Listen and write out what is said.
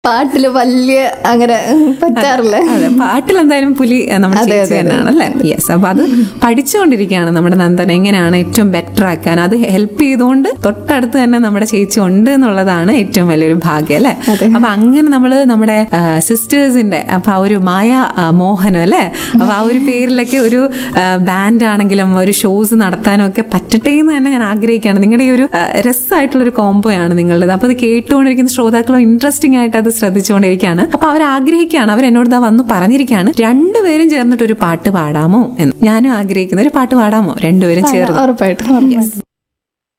പാട്ടില് വലിയ അങ്ങനെ പറ്റാറില്ല അതെ പാട്ടിൽ എന്തായാലും പുലി അഹ് നമ്മുടെ അതെ, ചേച്ചി അതെ, അതെ. തന്നെയാണ് അല്ലേ യെസ് അപ്പൊ അത് പഠിച്ചുകൊണ്ടിരിക്കുകയാണ് നമ്മുടെ നന്ദൻ എങ്ങനെയാണ് ഏറ്റവും ബെറ്റർ ആക്കാൻ അത് ഹെൽപ്പ് ചെയ്തുകൊണ്ട് തൊട്ടടുത്ത് തന്നെ നമ്മുടെ ചേച്ചി ഉണ്ട് എന്നുള്ളതാണ് ഏറ്റവും വലിയൊരു ഭാഗ്യം അല്ലേ അതെ. അപ്പൊ അങ്ങനെ നമ്മള് നമ്മുടെ സിസ്റ്റേഴ്സിന്റെ അപ്പൊ ആ ഒരു മായ ആ, മോഹനം അല്ലേ അപ്പൊ ആ ഒരു പേരിലൊക്കെ ഒരു ബാൻഡ് ആണെങ്കിലും ഒരു ഷോസ് നടത്താനും ഒക്കെ പറ്റട്ടെ എന്ന് തന്നെ ഞാൻ ആഗ്രഹിക്കുകയാണ് നിങ്ങളുടെ ഈ ഒരു ആ, രസമായിട്ടുള്ള ഒരു കോംബോ ആണ് നിങ്ങളുടേത് അപ്പൊ അത് കേട്ടുകൊണ്ടിരിക്കുന്ന ശ്രോതാക്കളും ഇൻട്രസ്റ്റിംഗ് ആയിട്ട് അത് ശ്രദ്ധിച്ചുകൊണ്ടിരിക്കുകയാണ് അപ്പൊ അവർ ആഗ്രഹിക്കുകയാണ് അവർ എന്നോട് ഇതാ വന്ന് പറഞ്ഞിരിക്കുകയാണ് രണ്ടുപേരും ചേർന്നിട്ട് ഒരു പാട്ട് പാടാമോ എന്ന് ഞാനും ആഗ്രഹിക്കുന്ന ഒരു പാട്ട് പാടാമോ രണ്ടുപേരും ചേർന്ന് ഉറപ്പായിട്ടും ഉറപ്പായിട്ടും